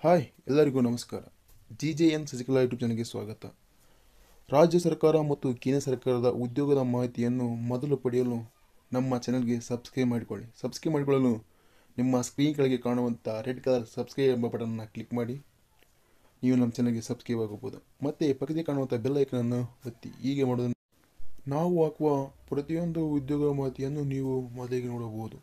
hi ಎಲ್ಲರಿಗೂ ನಮಸ್ಕಾರ G J N Sasikala YouTube ಚಾನಲ್ಗೆ ಸ್ವಾಗತ ರಾಜ್ಯ ಸರ್ಕಾರ ಮತ್ತು ಕೇಂದ್ರ ಸರ್ಕಾರದ ಉದ್ಯೋಗದ ಮಾಹಿತಿಯನ್ನು ಮೊದಲು ಪಡೆಯಲು ನಮ್ಮ ಚಾನಲ್ಗೆ ಸಬ್ಸ್ಕ್ರೈಬ್ ಮಾಡಿಕೊಳ್ಳಿ ಸಬ್ಸ್ಕ್ರೈಬ್ ಮಾಡಿಕೊಳ್ಳಲು ನಿಮ್ಮ ಸ್ಕ್ರೀನ್ ಕೆಳಗೆ ಕಾಣುವಂಥ ರೆಡ್ ಕಲರ್ ಸಬ್ಸ್ಕ್ರೈಬ್ ಎಂಬ ಬಟನ್ನ ಕ್ಲಿಕ್ ಮಾಡಿ ನೀವು ನಮ್ಮ ಚಾನಲ್ಗೆ ಸಬ್ಸ್ಕ್ರೈಬ್ ಆಗಬಹುದು ಮತ್ತು ಪಕ್ಕದಲ್ಲಿ ಕಾಣುವಂಥ ಬೆಲ್ ಐಕನನ್ನು ಒತ್ತಿ ಹೀಗೆ ಮಾಡೋದನ್ನು ನಾವು ಹಾಕುವ ಪ್ರತಿಯೊಂದು ಉದ್ಯೋಗ ಮಾಹಿತಿಯನ್ನು ನೀವು ಮೊದಲಿಗೆ ನೋಡಬಹುದು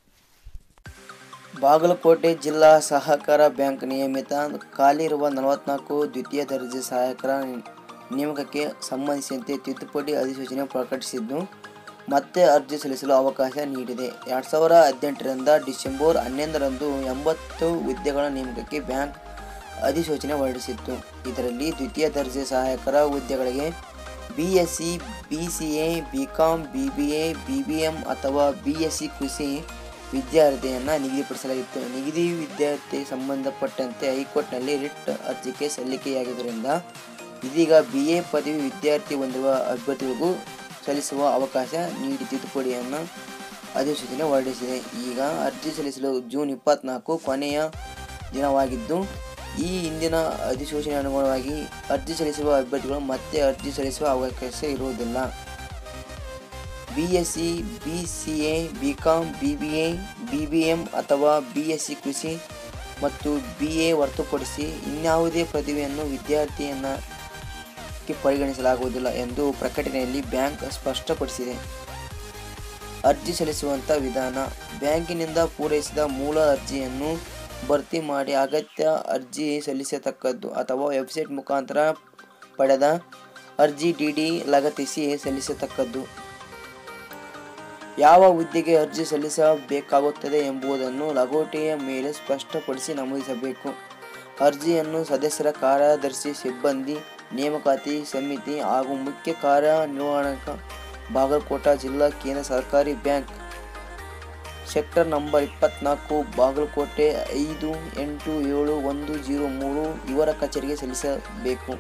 ಬಾಗಲಕೋಟೆ ಜಿಲ್ಲಾ ಸಹಕಾರ ಬ್ಯಾಂಕ್ ನಿಯಮಿತ ಖಾಲಿ ಇರುವ ನಲವತ್ನಾಲ್ಕು ದ್ವಿತೀಯ ದರ್ಜೆ ಸಹಾಯಕರ ನೇಮಕಕ್ಕೆ ಸಂಬಂಧಿಸಿದಂತೆ ತಿದ್ದುಪಡಿ ಅಧಿಸೂಚನೆ ಪ್ರಕಟಿಸಿದ್ದು ಮತ್ತೆ ಅರ್ಜಿ ಸಲ್ಲಿಸಲು ಅವಕಾಶ ನೀಡಿದೆ ಎರಡು ಸಾವಿರ ಹದಿನೆಂಟರಿಂದ ಡಿಸೆಂಬರ್ ಹನ್ನೊಂದರಂದು ಎಂಬತ್ತು ಹುದ್ದೆಗಳ ನೇಮಕಕ್ಕೆ ಬ್ಯಾಂಕ್ ಅಧಿಸೂಚನೆ ಹೊರಡಿಸಿತ್ತು ಇದರಲ್ಲಿ ದ್ವಿತೀಯ ದರ್ಜೆ ಸಹಾಯಕರ ಹುದ್ದೆಗಳಿಗೆ B S C B C A B com B B A B B M ಅಥವಾ ಬಿ ಎಸ್ ಸಿ ಕೃಷಿ ವಿದ್ಯಾರ್ಥಿಯನ್ನು ನಿಗದಿಪಡಿಸಲಾಗಿತ್ತು ನಿಗದಿ ವಿದ್ಯಾರ್ಥಿ ಸಂಬಂಧಪಟ್ಟಂತೆ ಹೈಕೋರ್ಟ್ನಲ್ಲಿ ರಿಟ್ ಅರ್ಜಿಗೆ ಸಲ್ಲಿಕೆಯಾಗಿದ್ದರಿಂದ ಇದೀಗ ಬಿ ಎ ಪದವಿ ವಿದ್ಯಾರ್ಥಿ ಹೊಂದಿರುವ ಅಭ್ಯರ್ಥಿಗಳಿಗೂ ಸಲ್ಲಿಸುವ ಅವಕಾಶ ನೀಡಿ ತಿದ್ದುಪಡಿಯನ್ನು ಅಧಿಸೂಚನೆ ಹೊರಡಿಸಿದೆ ಈಗ ಅರ್ಜಿ ಸಲ್ಲಿಸಲು ಜೂನ್ ಇಪ್ಪತ್ನಾಲ್ಕು ಕೊನೆಯ ದಿನವಾಗಿದ್ದು ಈ ಹಿಂದಿನ ಅಧಿಸೂಚನೆ ಅನುಗುಣವಾಗಿ ಅರ್ಜಿ ಸಲ್ಲಿಸುವ ಅಭ್ಯರ್ಥಿಗಳು ಮತ್ತೆ ಅರ್ಜಿ ಸಲ್ಲಿಸುವ ಅವಕಾಶ ಇರುವುದಿಲ್ಲ B S C B C A B com B B A B B M ಅಥವಾ ಬಿ ಎಸ್ ಸಿ ಕೃಷಿ ಮತ್ತು ಬಿ ಎ ಹೊರತುಪಡಿಸಿ ಇನ್ಯಾವುದೇ ಪದವಿಯನ್ನು ವಿದ್ಯಾರ್ಥಿಯನ್ನು ಪರಿಗಣಿಸಲಾಗುವುದಿಲ್ಲ ಎಂದು ಪ್ರಕಟಣೆಯಲ್ಲಿ ಬ್ಯಾಂಕ್ ಸ್ಪಷ್ಟಪಡಿಸಿದೆ ಅರ್ಜಿ ಸಲ್ಲಿಸುವಂಥ ವಿಧಾನ ಬ್ಯಾಂಕಿನಿಂದ ಪೂರೈಸಿದ ಮೂಲ ಅರ್ಜಿಯನ್ನು ಭರ್ತಿ ಮಾಡಿ ಅಗತ್ಯ ಅರ್ಜಿ ಸಲ್ಲಿಸತಕ್ಕದ್ದು ಅಥವಾ ವೆಬ್ಸೈಟ್ ಮುಖಾಂತರ ಪಡೆದ ಅರ್ಜಿ ಡಿ ಡಿ ಲಗತ್ತಿಸಿ ಸಲ್ಲಿಸತಕ್ಕದ್ದು ಯಾವ ಹುದ್ದೆಗೆ ಅರ್ಜಿ ಸಲ್ಲಿಸಬೇಕಾಗುತ್ತದೆ ಎಂಬುದನ್ನು ಲಗೋಟೆಯ ಮೇಲೆ ಸ್ಪಷ್ಟಪಡಿಸಿ ನಮೂದಿಸಬೇಕು ಅರ್ಜಿಯನ್ನು ಸದಸ್ಯರ ಕಾರ್ಯದರ್ಶಿ ಸಿಬ್ಬಂದಿ ನೇಮಕಾತಿ ಸಮಿತಿ ಹಾಗೂ ಮುಖ್ಯ ಕಾರ್ಯನಿರ್ವಹಣಕ ಬಾಗಲಕೋಟ ಜಿಲ್ಲಾ ಕೇಂದ್ರ ಸರ್ಕಾರಿ ಬ್ಯಾಂಕ್ ಸೆಕ್ಟರ್ ನಂಬರ್ ಇಪ್ಪತ್ನಾಲ್ಕು ಬಾಗಲಕೋಟೆ ಐದು ಎಂಟು ಏಳು ಒಂದು ಜೀರೋ ಮೂರು ಇವರ ಕಚೇರಿಗೆ ಸಲ್ಲಿಸಬೇಕು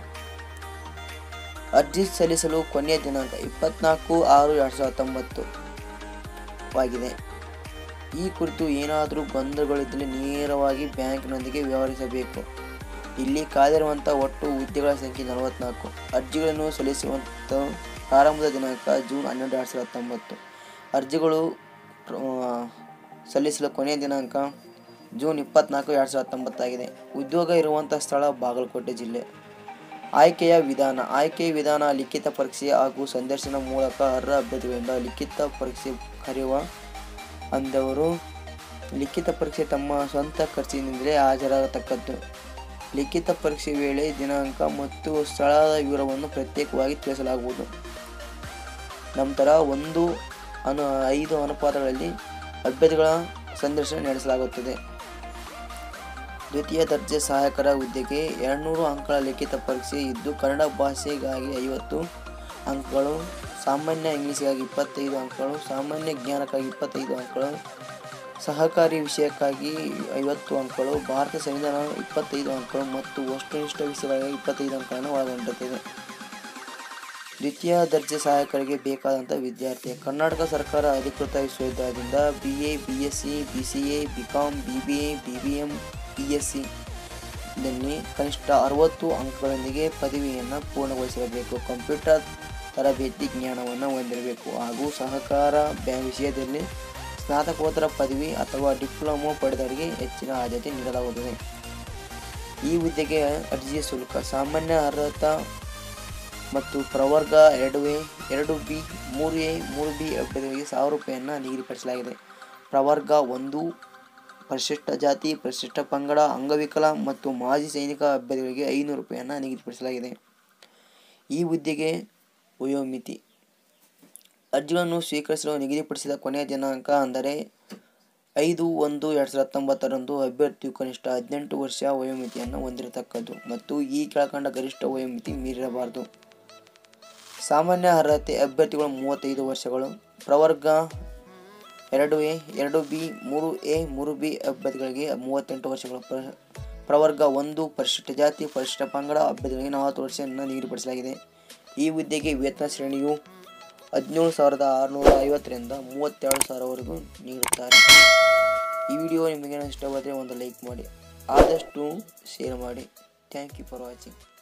ಅರ್ಜಿ ಸಲ್ಲಿಸಲು ಕೊನೆಯ ದಿನಾಂಕ ಇಪ್ಪತ್ನಾಲ್ಕು ಆರು ಎರಡು ಸಾವಿರದ ಹತ್ತೊಂಬತ್ತು ವಾಗಿದೆ ಈ ಕುರಿತು ಏನಾದರೂ ಗೊಂದಲಗಳಿದ್ದಲ್ಲಿ ನೇರವಾಗಿ ಬ್ಯಾಂಕ್ನೊಂದಿಗೆ ವ್ಯವಹರಿಸಬೇಕು ಇಲ್ಲಿ ಕಾದಿರುವಂಥ ಒಟ್ಟು ಹುದ್ದೆಗಳ ಸಂಖ್ಯೆ ನಲವತ್ನಾಲ್ಕು ಅರ್ಜಿಗಳನ್ನು ಸಲ್ಲಿಸುವಂಥ ಪ್ರಾರಂಭದ ದಿನಾಂಕ ಜೂನ್ ಹನ್ನೆರಡು ಎರಡು ಸಾವಿರದ ಹತ್ತೊಂಬತ್ತು ಅರ್ಜಿಗಳು ಆ, ಸಲ್ಲಿಸಲು ಕೊನೆಯ ದಿನಾಂಕ ಜೂನ್ ಇಪ್ಪತ್ನಾಲ್ಕು ಎರಡು ಸಾವಿರದ ಹತ್ತೊಂಬತ್ತಾಗಿದೆ ಉದ್ಯೋಗ ಇರುವಂಥ ಸ್ಥಳ ಬಾಗಲಕೋಟೆ ಜಿಲ್ಲೆ ಆಯ್ಕೆಯ ವಿಧಾನ ಆಯ್ಕೆಯ ವಿಧಾನ ಲಿಖಿತ ಪರೀಕ್ಷೆ ಹಾಗೂ ಸಂದರ್ಶನ ಮೂಲಕ ಅರ್ಹ ಅಭ್ಯರ್ಥಿಗಳಿಂದ ಲಿಖಿತ ಪರೀಕ್ಷೆ ಕರೆಯುವ ಅಂದವರು ಲಿಖಿತ ಪರೀಕ್ಷೆ ತಮ್ಮ ಸ್ವಂತ ಖರ್ಚಿನಿಂದಲೇ ಹಾಜರಾಗತಕ್ಕದ್ದು ಲಿಖಿತ ಪರೀಕ್ಷೆ ವೇಳೆ ದಿನಾಂಕ ಮತ್ತು ಸ್ಥಳದ ವಿವರವನ್ನು ಪ್ರತ್ಯೇಕವಾಗಿ ತಿಳಿಸಲಾಗುವುದು ನಂತರ ಒಂದು ಅನು ಐದು ಅನುಪಾತಗಳಲ್ಲಿ ಅಭ್ಯರ್ಥಿಗಳ ಸಂದರ್ಶನ ನಡೆಸಲಾಗುತ್ತದೆ ದ್ವಿತೀಯ ದರ್ಜೆ ಸಹಾಯಕರ ಹುದ್ದೆಗೆ ಎರಡುನೂರು ಅಂಕಗಳ ಲಿಖಿತ ಪರೀಕ್ಷೆ ಇದ್ದು ಕನ್ನಡ ಭಾಷೆಗಾಗಿ ಐವತ್ತು ಅಂಕಗಳು ಸಾಮಾನ್ಯ ಇಂಗ್ಲೀಷಿಗಾಗಿ ಇಪ್ಪತ್ತೈದು ಅಂಕಗಳು ಸಾಮಾನ್ಯ ಜ್ಞಾನಕ್ಕಾಗಿ ಇಪ್ಪತ್ತೈದು ಅಂಕಗಳು ಸಹಕಾರಿ ವಿಷಯಕ್ಕಾಗಿ ಐವತ್ತು ಅಂಕಗಳು ಭಾರತ ಸಂವಿಧಾನ ಇಪ್ಪತ್ತೈದು ಅಂಕಗಳು ಮತ್ತು ವಸ್ತುನಿಷ್ಠ ವಿಷಯಗಳಿಗೆ ಇಪ್ಪತ್ತೈದು ಅಂಕಗಳನ್ನು ಒಳಗೊಂಡಿರುತ್ತದೆ ದ್ವಿತೀಯ ದರ್ಜೆ ಸಹಾಯಕರಿಗೆ ಬೇಕಾದಂಥ ವಿದ್ಯಾರ್ಥಿ ಕರ್ನಾಟಕ ಸರ್ಕಾರ ಅಧಿಕೃತ ವಿಶ್ವವಿದ್ಯಾಲಯದಿಂದ B A B S C B C A B com B B A B B M P S C ದಲ್ಲಿ ಕನಿಷ್ಠ ಅರವತ್ತು ಅಂಕಗಳೊಂದಿಗೆ ಪದವಿಯನ್ನು ಪೂರ್ಣಗೊಳಿಸಿರಬೇಕು ಕಂಪ್ಯೂಟರ್ ತರಬೇತಿ ಜ್ಞಾನವನ್ನು ಹೊಂದಿರಬೇಕು ಹಾಗೂ ಸಹಕಾರ ಬ್ಯಾಂಕ್ ವಿಷಯದಲ್ಲಿ ಸ್ನಾತಕೋತ್ತರ ಪದವಿ ಅಥವಾ ಡಿಪ್ಲೊಮೊ ಪಡೆದವರಿಗೆ ಹೆಚ್ಚಿನ ಆದ್ಯತೆ ನೀಡಲಾಗುತ್ತದೆ ಈ ಹುದ್ದೆಗೆ ಅರ್ಜಿಯ ಶುಲ್ಕ ಸಾಮಾನ್ಯ ಅರ್ಹತಾ ಮತ್ತು ಪ್ರವರ್ಗ ಎರಡು ಎ ಎರಡು ಬಿ ಮೂರು ಎ ಮೂರು ಬಿ ಅಭ್ಯರ್ಥಿಗಳಿಗೆ ಸಾವಿರ ರೂಪಾಯಿಯನ್ನು ನಿಗದಿಪಡಿಸಲಾಗಿದೆ ಪ್ರವರ್ಗ ಒಂದು ಪರಿಶಿಷ್ಟ ಜಾತಿ ಪರಿಶಿಷ್ಟ ಪಂಗಡ ಅಂಗವಿಕಲ ಮತ್ತು ಮಾಜಿ ಸೈನಿಕ ಅಭ್ಯರ್ಥಿಗಳಿಗೆ ಐನೂರು ರೂಪಾಯಿಯನ್ನು ನಿಗದಿಪಡಿಸಲಾಗಿದೆ ಈ ಹುದ್ದೆಗೆ ವಯೋಮಿತಿ ಅರ್ಜಿಗಳನ್ನು ಸ್ವೀಕರಿಸಲು ನಿಗದಿಪಡಿಸಿದ ಕೊನೆಯ ದಿನಾಂಕ ಅಂದರೆ ಐದು ಒಂದು ಎರಡು ಸಾವಿರದ ಹತ್ತೊಂಬತ್ತರಂದು ಅಭ್ಯರ್ಥಿಯು ಕನಿಷ್ಠ ಹದಿನೆಂಟು ವರ್ಷ ವಯೋಮಿತಿಯನ್ನು ಹೊಂದಿರತಕ್ಕದ್ದು ಮತ್ತು ಈ ಕೆಳಕಂಡ ಗರಿಷ್ಠ ವಯೋಮಿತಿ ಮೀರಿರಬಾರದು ಸಾಮಾನ್ಯ ಅರ್ಹತೆ ಅಭ್ಯರ್ಥಿಗಳು ಮೂವತ್ತೈದು ವರ್ಷಗಳು ಪ್ರವರ್ಗ ಎರಡು ಎ ಎರಡು ಬಿ ಮೂರು ಎ ಮೂರು ಬಿ ಅಭ್ಯರ್ಥಿಗಳಿಗೆ ಮೂವತ್ತೆಂಟು ವರ್ಷಗಳು ಪ್ರ ಪ್ರವರ್ಗ ಒಂದು ಪರಿಶಿಷ್ಟ ಜಾತಿ ಪರಿಶಿಷ್ಟ ಪಂಗಡ ಅಭ್ಯರ್ಥಿಗಳಿಗೆ ನಲವತ್ತು ವರ್ಷವನ್ನು ನಿಗದಿಪಡಿಸಲಾಗಿದೆ ಈ ಹುದ್ದೆಗೆ ವೇತನ ಶ್ರೇಣಿಯು ಹದಿನೇಳು ಸಾವಿರದ ಆರುನೂರ ಐವತ್ತರಿಂದ ಮೂವತ್ತೆರಡು ಸಾವಿರವರೆಗೂ ನೀಡುತ್ತಾರೆ ಈ ವಿಡಿಯೋ ನಿಮಗೆ ಇಷ್ಟವಾದರೆ ಒಂದು ಲೈಕ್ ಮಾಡಿ ಆದಷ್ಟು ಶೇರ್ ಮಾಡಿ ಥ್ಯಾಂಕ್ ಯು ಫಾರ್ ವಾಚಿಂಗ್